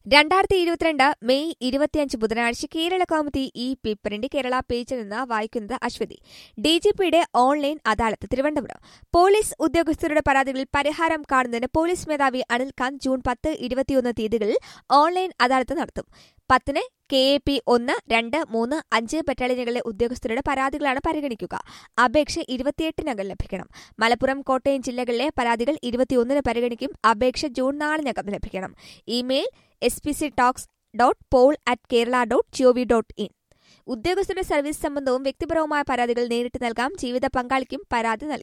രണ്ടായിരത്തി ഇരുപത്തിരണ്ട് മെയ് ഇരുപത്തിയഞ്ച് ബുധനാഴ്ച കേരള കൗമുദി ഈ പേപ്പറിന്റെ കേരള പേജിൽ നിന്ന് വായിക്കുന്നത് അശ്വതി ഡിജിപിയുടെ ഓൺലൈൻ അദാലത്ത് തിരുവനന്തപുരം പോലീസ് ഉദ്യോഗസ്ഥരുടെ പരാതികളിൽ പരിഹാരം കാണുന്നതിന് പോലീസ് മേധാവി അനിൽ കാന്ത് ജൂൺ പത്ത് ഇരുപത്തിയൊന്ന് തീയതികളിൽ ഓൺലൈൻ അദാലത്ത് നടത്തും പത്തിന് കെ എ പി ഒന്ന് രണ്ട് മൂന്ന് അഞ്ച് ബറ്റാലിയനുകളിലെ ഉദ്യോഗസ്ഥരുടെ പരാതികളാണ് പരിഗണിക്കുക അപേക്ഷ ഇരുപത്തിയെട്ടിനകം ലഭിക്കണം മലപ്പുറം കോട്ടയം ജില്ലകളിലെ പരാതികൾ ഇരുപത്തിയൊന്നിന് പരിഗണിക്കും അപേക്ഷ ജൂൺ നാലിനകം ലഭിക്കണം email S P C talks dot pol at Kerala dot GOV dot in ഉദ്യോഗസ്ഥരുടെ സർവീസ് സംബന്ധവും വ്യക്തിപരവുമായ പരാതികൾ നേരിട്ട് നൽകാം ജീവിത പങ്കാളിക്കും പരാതി നൽകി